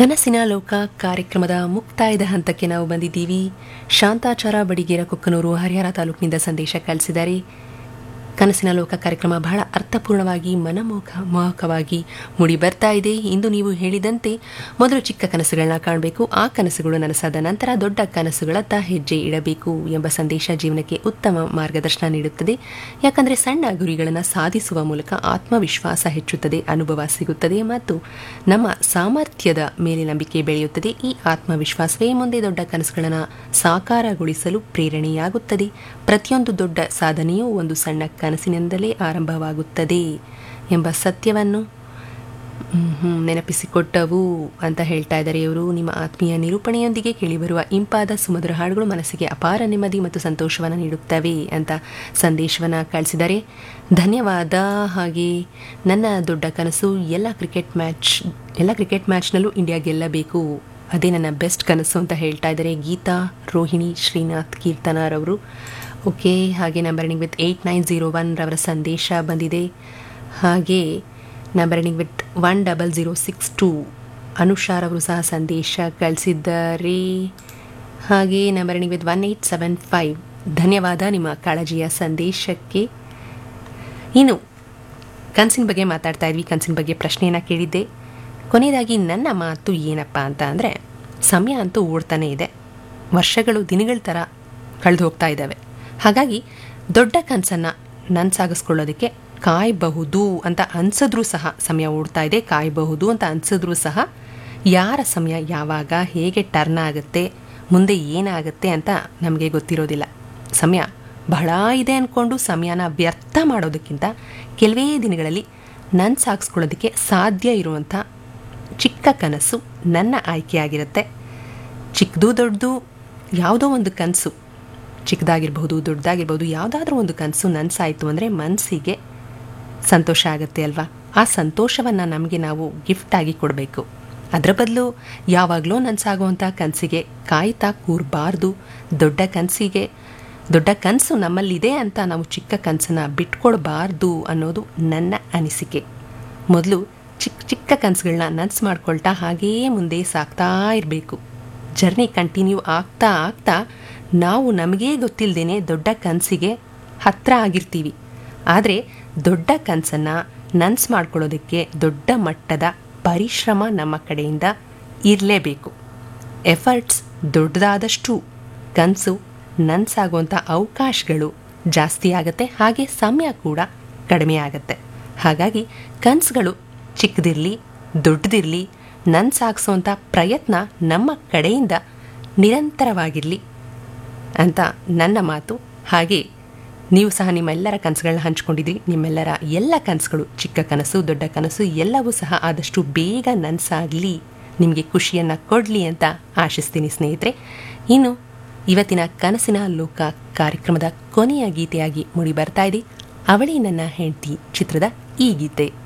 ಕನಸಿನ ಲೋಕ ಕಾರ್ಯಕ್ರಮದ ಮುಕ್ತಾಯದ ಹಂತಕ್ಕೆ ನಾವು ಬಂದಿದ್ದೀವಿ ಶಾಂತಾಚಾರ ಬಡಿಗೇರ ಕೊಕ್ಕನೂರು ಹರಿಹರ ತಾಲೂಕಿನಿಂದ ಸಂದೇಶ ಕಳಿಸಿದ್ದಾರೆ ಕನಸಿನ ಲೋಕ ಕಾರ್ಯಕ್ರಮ ಬಹಳ ಅರ್ಥಪೂರ್ಣವಾಗಿ ಮನಮೋಹ ಮೋಹಕವಾಗಿ ಮೂಡಿ ಬರ್ತಾ ಇದೆ ಇಂದು ನೀವು ಹೇಳಿದಂತೆ ಮೊದಲು ಚಿಕ್ಕ ಕನಸುಗಳನ್ನ ಕಾಣಬೇಕು ಆ ಕನಸುಗಳು ನನಸಾದ ನಂತರ ದೊಡ್ಡ ಕನಸುಗಳತ್ತ ಹೆಜ್ಜೆ ಇಡಬೇಕು ಎಂಬ ಸಂದೇಶ ಜೀವನಕ್ಕೆ ಉತ್ತಮ ಮಾರ್ಗದರ್ಶನ ನೀಡುತ್ತದೆ ಯಾಕಂದರೆ ಸಣ್ಣ ಗುರಿಗಳನ್ನು ಸಾಧಿಸುವ ಮೂಲಕ ಆತ್ಮವಿಶ್ವಾಸ ಹೆಚ್ಚುತ್ತದೆ ಅನುಭವ ಸಿಗುತ್ತದೆ ಮತ್ತು ನಮ್ಮ ಸಾಮರ್ಥ್ಯದ ಮೇಲೆ ನಂಬಿಕೆ ಬೆಳೆಯುತ್ತದೆ ಈ ಆತ್ಮವಿಶ್ವಾಸವೇ ಮುಂದೆ ದೊಡ್ಡ ಕನಸುಗಳನ್ನು ಸಾಕಾರಗೊಳಿಸಲು ಪ್ರೇರಣೆಯಾಗುತ್ತದೆ ಪ್ರತಿಯೊಂದು ದೊಡ್ಡ ಸಾಧನೆಯೂ ಒಂದು ಸಣ್ಣ ಕನಸಿನಿಂದಲೇ ಆರಂಭವಾಗುತ್ತದೆ ಎಂಬ ಸತ್ಯವನ್ನು ಮ್, ಹ್ಮ್, ನೆನಪಿಸಿಕೊಟ್ಟವು ಅಂತ ಹೇಳ್ತಾ ಇದ್ದಾರೆ ಇವರು ನಿಮ್ಮ ಆತ್ಮೀಯ ನಿರೂಪಣೆಯೊಂದಿಗೆ ಕೇಳಿಬರುವ ಇಂಪಾದ ಸುಮಧುರ ಹಾಡುಗಳು ಮನಸ್ಸಿಗೆ ಅಪಾರ ನೆಮ್ಮದಿ ಮತ್ತು ಸಂತೋಷವನ್ನು ನೀಡುತ್ತವೆ ಅಂತ ಸಂದೇಶವನ್ನು ಕಳಿಸಿದ್ದಾರೆ ಧನ್ಯವಾದ ಹಾಗೆ ನನ್ನ ದೊಡ್ಡ ಕನಸು ಎಲ್ಲ ಕ್ರಿಕೆಟ್ ಮ್ಯಾಚ್ ಎಲ್ಲ ಕ್ರಿಕೆಟ್ ಮ್ಯಾಚ್ನಲ್ಲೂ ಇಂಡಿಯಾ ಗೆಲ್ಲಬೇಕು ಅದೇ ನನ್ನ ಬೆಸ್ಟ್ ಕನಸು ಅಂತ ಹೇಳ್ತಾ ಇದ್ದಾರೆ ಗೀತಾ ರೋಹಿಣಿ ಶ್ರೀನಾಥ್ ಕೀರ್ತನಾರವರು ಓಕೆ ಹಾಗೆ number ending with eight nine zero one ರವರ ಸಂದೇಶ ಬಂದಿದೆ ಹಾಗೆ number ending with one double zero six two ಅನುಷಾರ್ ಅವರು ಸಹ ಸಂದೇಶ ಕಳಿಸಿದ್ದಾರೆ ಹಾಗೆ number ending with one eight seven five ಧನ್ಯವಾದ ನಿಮ್ಮ ಕಾಳಜಿಯ ಸಂದೇಶಕ್ಕೆ ಇನ್ನು ಕನಸಿನ ಬಗ್ಗೆ ಮಾತಾಡ್ತಾ ಇದ್ವಿ ಕನಸಿನ ಬಗ್ಗೆ ಪ್ರಶ್ನೆಯನ್ನು ಕೇಳಿದ್ದೆ ಕೊನೆಯದಾಗಿ ನನ್ನ ಮಾತು ಏನಪ್ಪ ಅಂತ ಅಂದರೆ ಸಮಯ ಅಂತೂ ಓಡ್ತಾನೇ ಇದೆ ವರ್ಷಗಳು ದಿನಗಳ ಥರ ಕಳೆದು ಹೋಗ್ತಾ ಇದ್ದಾವೆ ಹಾಗಾಗಿ ದೊಡ್ಡ ಕನಸನ್ನು ನನ್ಸಾಗಿಸ್ಕೊಳ್ಳೋದಕ್ಕೆ ಕಾಯಬಹುದು ಅಂತ ಅನ್ಸಿದ್ರೂ ಸಹ ಸಮಯ ಓಡ್ತಾ ಇದೆ ಕಾಯಬಹುದು ಅಂತ ಅನ್ಸಿದ್ರೂ ಸಹ ಯಾರ ಸಮಯ ಯಾವಾಗ ಹೇಗೆ ಟರ್ನ್ ಆಗುತ್ತೆ ಮುಂದೆ ಏನಾಗುತ್ತೆ ಅಂತ ನಮಗೆ ಗೊತ್ತಿರೋದಿಲ್ಲ ಸಮಯ ಬಹಳ ಇದೆ ಅಂದ್ಕೊಂಡು ಸಮಯನ ವ್ಯರ್ಥ ಮಾಡೋದಕ್ಕಿಂತ ಕೆಲವೇ ದಿನಗಳಲ್ಲಿ ನನ್ನ ಸಾಗಿಸ್ಕೊಳ್ಳೋದಕ್ಕೆ ಸಾಧ್ಯ ಇರುವಂಥ ಚಿಕ್ಕ ಕನಸು ನನ್ನ ಆಯ್ಕೆಯಾಗಿರುತ್ತೆ ಚಿಕ್ಕದು ದೊಡ್ಡದು ಯಾವುದೋ ಒಂದು ಕನಸು ಚಿಕ್ಕದಾಗಿರ್ಬಹುದು ದೊಡ್ಡದಾಗಿರ್ಬೋದು ಯಾವುದಾದ್ರೂ ಒಂದು ಕನಸು ನನ್ಸಾಯಿತು ಅಂದರೆ ಮನಸ್ಸಿಗೆ ಸಂತೋಷ ಆಗುತ್ತೆ ಅಲ್ವಾ ಆ ಸಂತೋಷವನ್ನು ನಮಗೆ ನಾವು ಗಿಫ್ಟಾಗಿ ಕೊಡಬೇಕು ಅದರ ಬದಲು ಯಾವಾಗಲೂ ನನ್ಸಾಗುವಂಥ ಕನಸಿಗೆ ಕಾಯ್ತಾ ಕೂರಬಾರ್ದು ದೊಡ್ಡ ಕನಸಿಗೆ ದೊಡ್ಡ ಕನಸು ನಮ್ಮಲ್ಲಿದೆ ಅಂತ ನಾವು ಚಿಕ್ಕ ಕನಸನ್ನು ಬಿಟ್ಕೊಡ್ಬಾರ್ದು ಅನ್ನೋದು ನನ್ನ ಅನಿಸಿಕೆ ಮೊದಲು ಚಿಕ್ಕ ಚಿಕ್ಕ ಕನಸುಗಳನ್ನ ನನ್ಸು ಮಾಡ್ಕೊಳ್ತಾ ಹಾಗೇ ಮುಂದೆ ಸಾಕ್ತಾ ಇರಬೇಕು ಜರ್ನಿ ಕಂಟಿನ್ಯೂ ಆಗ್ತಾ ಆಗ್ತಾ ನಾವು ನಮಗೇ ಗೊತ್ತಿಲ್ಲದೇನೆ ದೊಡ್ಡ ಕನಸಿಗೆ ಹತ್ತಿರ ಆಗಿರ್ತೀವಿ ಆದರೆ ದೊಡ್ಡ ಕನಸನ್ನು ನನ್ಸು ಮಾಡ್ಕೊಳ್ಳೋದಕ್ಕೆ ದೊಡ್ಡ ಮಟ್ಟದ ಪರಿಶ್ರಮ ನಮ್ಮ ಕಡೆಯಿಂದ ಇರಲೇಬೇಕು ಎಫರ್ಟ್ಸ್ ದೊಡ್ಡದಾದಷ್ಟು ಕನಸು ನನ್ಸಾಗುವಂಥ ಅವಕಾಶಗಳು ಜಾಸ್ತಿ ಆಗುತ್ತೆ ಹಾಗೆ ಸಮಯ ಕೂಡ ಕಡಿಮೆ ಆಗುತ್ತೆ ಹಾಗಾಗಿ ಕನಸುಗಳು ಚಿಕ್ಕದಿರಲಿ ದೊಡ್ಡದಿರಲಿ ನನ್ಸಾಗಿಸೋಂಥ ಪ್ರಯತ್ನ ನಮ್ಮ ಕಡೆಯಿಂದ ನಿರಂತರವಾಗಿರಲಿ ಅಂತ ನನ್ನ ಮಾತು ಹಾಗೆ ನೀವು ಸಹ ನಿಮ್ಮೆಲ್ಲರ ಕನಸುಗಳನ್ನ ಹಂಚ್ಕೊಂಡಿದ್ರಿ ನಿಮ್ಮೆಲ್ಲರ ಎಲ್ಲ ಕನಸುಗಳು ಚಿಕ್ಕ ಕನಸು ದೊಡ್ಡ ಕನಸು ಎಲ್ಲವೂ ಸಹ ಆದಷ್ಟು ಬೇಗ ನನ್ಸಾಗಲಿ ನಿಮಗೆ ಖುಷಿಯನ್ನು ಕೊಡಲಿ ಅಂತ ಆಶಿಸ್ತೀನಿ ಸ್ನೇಹಿತರೆ ಇನ್ನು ಇವತ್ತಿನ ಕನಸಿನ ಲೋಕ ಕಾರ್ಯಕ್ರಮದ ಕೊನೆಯ ಗೀತೆಯಾಗಿ ಮೂಡಿ ಬರ್ತಾ ಇದೆ ಅವಳೇ ನನ್ನ ಹೆಂಡತಿ ಚಿತ್ರದ ಈ ಗೀತೆ